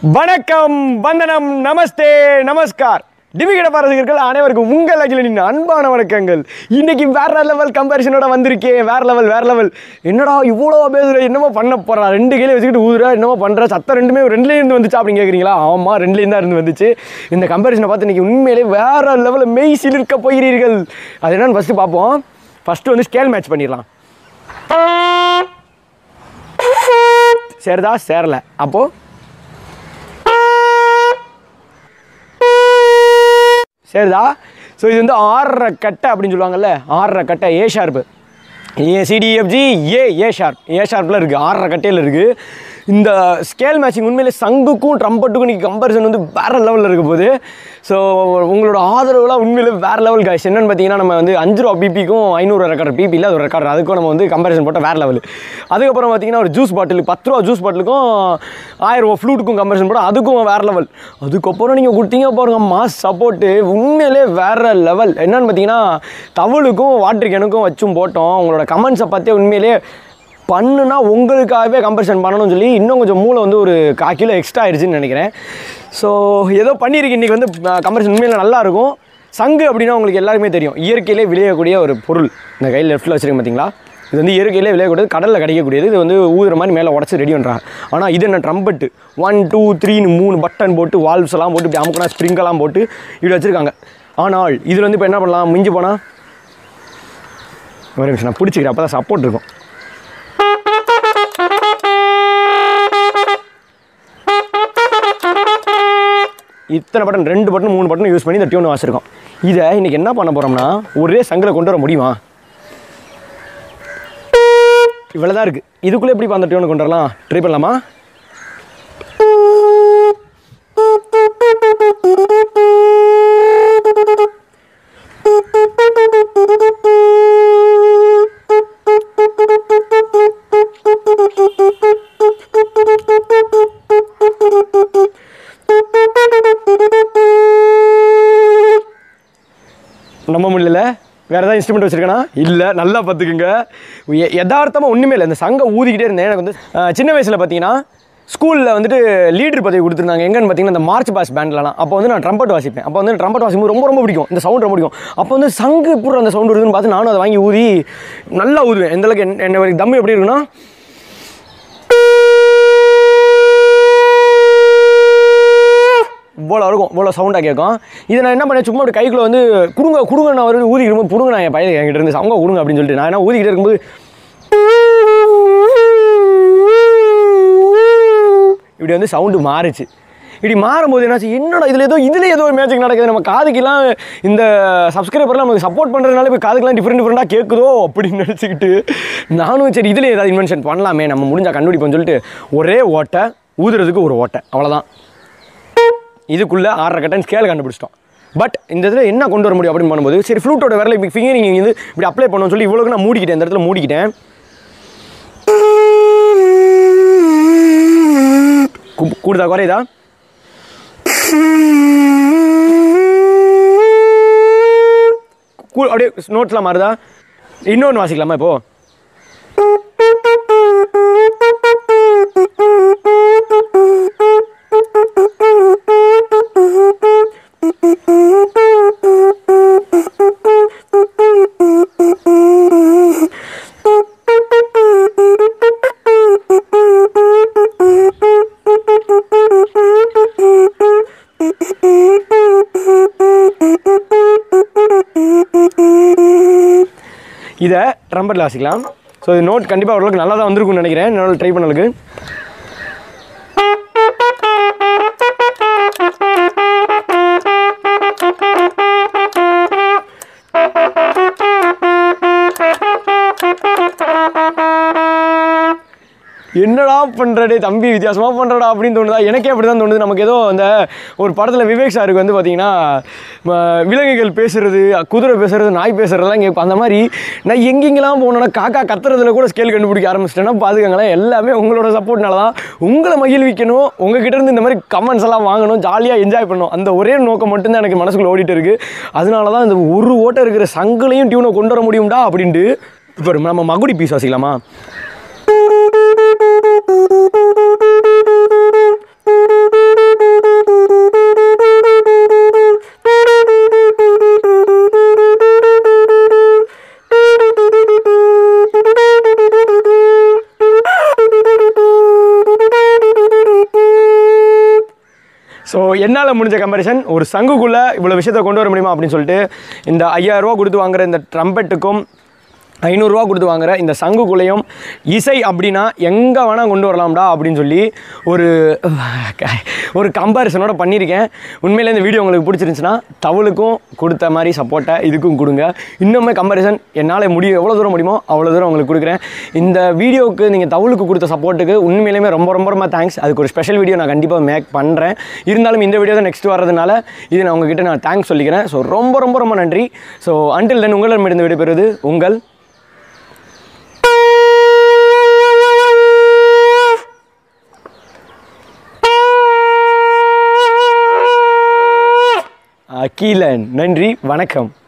வணக்கம் வந்தனம் நமஸ்தே நமஸ்கார் டிவிகட பாரசிகர்கள் அனைவருக்கும் உங்கள் அகிலனின் அன்பான வணக்கங்கள் இன்னைக்கு வேற லெவல் கம்பேரிசனோட வந்திருக்கேன் வேற லெவல் வேற லெவல் என்னடா இவ்வளோ பேசுற என்னமோ பண்ண போறா ரெண்டு கையில வச்சுக்கிட்டு ஊதுற என்னமோ பண்ற சத்தம் ரெண்டுமே ரெண்டுலேயே இருந்து வந்துச்சா அப்படின்னு கேட்குறீங்களா ஆமாம் ரெண்டுலேயும் தான் இருந்து வந்துச்சு இந்த கம்பேரிசனை பார்த்து இன்னைக்கு உண்மையிலே வேற லெவலில் மெய் சிலிர்க்க போகிறீர்கள் அது என்னன்னு ஃபஸ்ட்டு பார்ப்போம் ஃபஸ்ட்டு வந்து ஸ்கேல் மேட்ச் பண்ணிடலாம் சேருதா சேரல அப்போது சரிதா ஸோ இது வந்து ஆறரை கட்டை அப்படின்னு சொல்லுவாங்கல்ல ஆறரை கட்டை ஏ ஷார்ப்பு ஏ சிடிஎஃப்ஜி ஏ ஏ ஷார்ப் ஏ ஷார்ப்பில் இருக்குது ஆறரை கட்டையில் இருக்குது இந்த ஸ்கேல் மேட்சிங் உண்மையிலே சங்குக்கும் ட்ரம்பட்டுக்கும் இன்றைக்கி கம்பேரிசன் வந்து வேறு லெவலில் இருக்க போகுது ஸோ உங்களோட ஆதரவுலாம் உண்மையிலே வேறு லெவல் காய்ஸ் என்னென்னு பார்த்தீங்கன்னா நம்ம வந்து அஞ்சு ரூபா பிபிக்கும் ஐநூறு ரெக்கார்டு பிபி இல்லை அது ஒரு ரெக்கார்டு அதுக்கும் நம்ம வந்து கம்பேரிசன் போட்டால் வேறு லெவல் அதுக்கப்புறம் பார்த்தீங்கன்னா ஒரு ஜூஸ் பாட்டில் பத்து ரூபா ஜூஸ் பாட்டிலுக்கும் ஆயிரம் ரூபா ஃப்ளூட்டுக்கும் கம்பேரிசன் போட்டால் அதுக்கும் வேறு லெவல் அதுக்கப்புறம் நீங்கள் கொடுத்தீங்க பாருங்க மாஸ் சப்போர்ட்டு உண்மையிலே வேறு லெவல் என்னன்னு பார்த்தீங்கன்னா தவளுக்கும் வாட்டர் கேனுக்கும் வச்சும் போட்டோம் உங்களோட கமெண்ட்ஸை பார்த்தே உண்மையிலே பண்ணுனா உங்களுக்காகவே கம்பேரிசன் பண்ணணும்னு சொல்லி இன்னும் கொஞ்சம் மூளை வந்து ஒரு கா கிலோ எக்ஸ்ட்ரா ஆயிடுச்சுன்னு நினைக்கிறேன் ஸோ ஏதோ பண்ணியிருக்கு இன்றைக்கி வந்து கம்பேரிசன் உண்மையில நல்லா இருக்கும் சங்கு அப்படின்னா உங்களுக்கு எல்லாருமே தெரியும் இயற்கையிலே விளையக்கூடிய ஒரு பொருள் இந்த கையில் லெஃப்ட்டில் வச்சுருக்கேன் பார்த்தீங்களா இது வந்து இயற்கையிலே விளையக்கூடியது கடலில் கிடைக்கக்கூடியது இது வந்து ஊதுற மாதிரி மேலே உடச்சி ரெடி பண்ணுறாங்க ஆனால் இது என்ன ட்ரம்பட்டு ஒன் டூ த்ரீன்னு மூணு பட்டன் போட்டு வால்வ்ஸ் எல்லாம் போட்டு இப்படி அமுக்கினா ஸ்ப்ரிங்கெல்லாம் போட்டு இப்படி வச்சுருக்காங்க ஆனால் இதில் வந்து இப்போ என்ன பண்ணலாம் மிஞ்சி போனால் ஒரு நிமிஷம் நான் பிடிச்சிக்கிறேன் அப்போ தான் சப்போர்ட் இருக்கும் இத்தனை பட்டன் ரெண்டு பட்டன் மூணு பட்டன் யூஸ் பண்ணி இந்த டியூன் வாசிருக்கோம் இதை இன்னைக்கு என்ன பண்ண போகிறோம்னா ஒரே சங்கில் கொண்டு வர முடியுமா இவ்வளோ தான் இருக்குது இதுக்குள்ளே எப்படி அந்த டியூனை கொண்டு வரலாம் ட்ரை பண்ணலாமா நம்ப முடியல வேறு ஏதாவது இன்ஸ்ட்ருமெண்ட் வச்சுருக்கேனா இல்லை நல்லா பார்த்துக்குங்க எ- யதார்த்தமாக ஒன்றுமே இல்லை இந்த சங்கம் ஊதிக்கிட்டே இருந்தேன் எனக்கு வந்து அஹ், சின்ன வயசில் பார்த்தீங்கன்னா ஸ்கூலில் வந்துட்டு லீடர் பதவி கொடுத்துருந்தாங்க எங்கன்னு பார்த்தீங்கன்னா இந்த மார்ச் பாஸ் பேண்ட்லலாம் அப்போ வந்து நான் ட்ரம்பட் வாசிப்பேன் அப்போ வந்து ட்ரம்பட் வாசிக்கும் ரொம்ப ரொம்ப பிடிக்கும் இந்த சவுண்ட் ரொம்ப பிடிக்கும் அப்போ வந்து சங்கு பூரா அந்த சவுண்ட் வருதுன்னு பார்த்து நானும் அதை வாங்கி ஊதி நல்லா ஊதுவேன் எந்த அளவுக்கு என்ன- என்ன தம்மு எப்படி இருக்குன்னா இவ்வளோ இருக்கும் இவ்வளோ சவுண்டாக கேட்கும் இதை நான் என்ன பண்ணேன் சும்மா அப்படி கைக்குள்ள வந்து குடுங்க குடுங்க நான் வந்து ஊதிக்கிட்டு இருக்கும்போது குடுங்க நான் என் பையன் என்கிட்ட இருந்து அவங்க கொடுங்க அப்படின்னு சொல்லிட்டு நான் என்ன ஊதிக்கிட்டே இருக்கும்போது இப்படி வந்து சவுண்டு மாறுச்சு இப்படி மாறும்போது என்னாச்சு என்னடா இதில் ஏதோ இதில் ஏதோ ஒரு மேஜிக் நடக்குது நம்ம காதுக்கெல்லாம் இந்த சப்ஸ்கிரைபர்லாம் நமக்கு சப்போர்ட் பண்ணுறதுனால இப்போ காதுக்கெல்லாம் டிஃப்ரெண்ட் டிஃப்ரெண்ட்டாக கேட்குதோ அப்படின்னு நினச்சிக்கிட்டு நானும் சரி இதில் ஏதாவது இன்வென்ஷன் பண்ணலாமே நம்ம முடிஞ்சா கண்டுபிடிப்போம்னு சொல்லிட்டு ஒரே ஓட்டை ஊதுறதுக்கு ஒரு ஓட்டை அவ்வளோதான் இதுக்குள்ளே ஆறரை கட்டன் ஸ்கேல் கண்டுபிடிச்சிட்டோம் பட் இந்த இதில் என்ன கொண்டு வர முடியும் அப்படின்னு பண்ணும்போது சரி ஃப்ளூட்டோட விரலை இப்படி ஃபிங்கரிங் வந்து இப்படி அப்ளை பண்ணணும்னு சொல்லி இவ்வளோக்கு நான் மூடிக்கிட்டேன் இந்த இடத்துல மூடிக்கிட்டேன் கு- கூடுதா குறையுதா கூ- அப்படியே நோட்ஸ்லாம் மாறுதா இன்னொன்று வாசிக்கலாமா இப்போ இதை ட்ரம்பட்டில் வாசிக்கலாம் ஸோ இது நோட் கண்டிப்பாக ஓரளவுக்கு நல்லா தான் வந்திருக்கும்னு நினைக்கிறேன் என்னால் ட்ரை பண்ணலுக்கு என்னடா பண்ணுறடே தம்பி வித்தியாசமாக பண்ணுறடா அப்படின்னு தோணுதா எனக்கே அப்படி தான் தோணுது நமக்கு ஏதோ அந்த ஒரு படத்தில் விவேக் சாருக்கு வந்து பார்த்தீங்கன்னா ம, விலங்குகள் பேசுறது குதிரை பேசுறது நாய் பேசுறதெல்லாம் கேட்போம் அந்த மாதிரி நான் எங்கெங்கெல்லாம் போனேன்னா காக்கா கத்துறதுல கூட ஸ்கேல் கண்டுபிடிக்க ஆரம்பிச்சிட்டேன்னா பார்த்துக்கங்களேன் எல்லாமே உங்களோட சப்போர்ட்னால தான் உங்களை மகிழ்விக்கணும் உங்ககிட்ட இருந்து இந்த மாதிரி கமெண்ட்ஸ் எல்லாம் வாங்கணும் ஜாலியாக என்ஜாய் பண்ணணும் அந்த ஒரே நோக்கம் மட்டும்தான் எனக்கு மனசுக்குள்ள ஓடிட்டு இருக்கு அதனால தான் இந்த ஒரு ஓட்டம் இருக்கிற சங்கிலையும் டியூனை கொண்டு வர முடியும்டா அப்படின்ட்டு இப்போ நம்ம மகுடி பீஸ் வாசிக்கலாமா Thank you. ஸோ என்னால் முடிஞ்ச கம்பேரிசன் ஒரு சங்குக்குள்ளே இவ்வளோ விஷயத்தை கொண்டு வர முடியுமா அப்படின்னு சொல்லிட்டு இந்த ஐயாயிரரூவா கொடுத்து வாங்குற இந்த ட்ரம்பெட்டுக்கும் ஐநூறுரூவா கொடுத்து வாங்குற இந்த சங்குக்குள்ளேயும் இசை அப்படின்னா எங்கே வேணால் கொண்டு வரலாம்டா அப்படின்னு சொல்லி ஒரு ஒரு கம்பேரிசனோட பண்ணியிருக்கேன் உண்மையிலே இந்த வீடியோ உங்களுக்கு பிடிச்சிருந்துச்சுன்னா தவளுக்கும் கொடுத்த மாதிரி சப்போர்ட்டை இதுக்கும் கொடுங்க இன்னுமே கம்பேரிசன் என்னால் முடியும் எவ்வளோ தூரம் முடியுமோ அவ்வளோ தூரம் உங்களுக்கு கொடுக்குறேன் இந்த வீடியோவுக்கு நீங்கள் தவளுக்கு கொடுத்த சப்போர்ட்டுக்கு உண்மையிலேயுமே ரொம்ப ரொம்ப ரொம்ப தேங்க்ஸ் அதுக்கு ஒரு ஸ்பெஷல் வீடியோ நான் கண்டிப்பாக மேக் பண்ணுறேன் இருந்தாலும் இந்த வீடியோ தான் நெக்ஸ்ட் வரதுனால இது நான் உங்ககிட்ட நான் தேங்க்ஸ் சொல்லிக்கிறேன் ஸோ ரொம்ப ரொம்ப ரொம்ப நன்றி ஸோ அன்டில் தென் உங்களிடமிருந்து விடைபெறுவது உங்கள் அகிலன் நன்றி வணக்கம்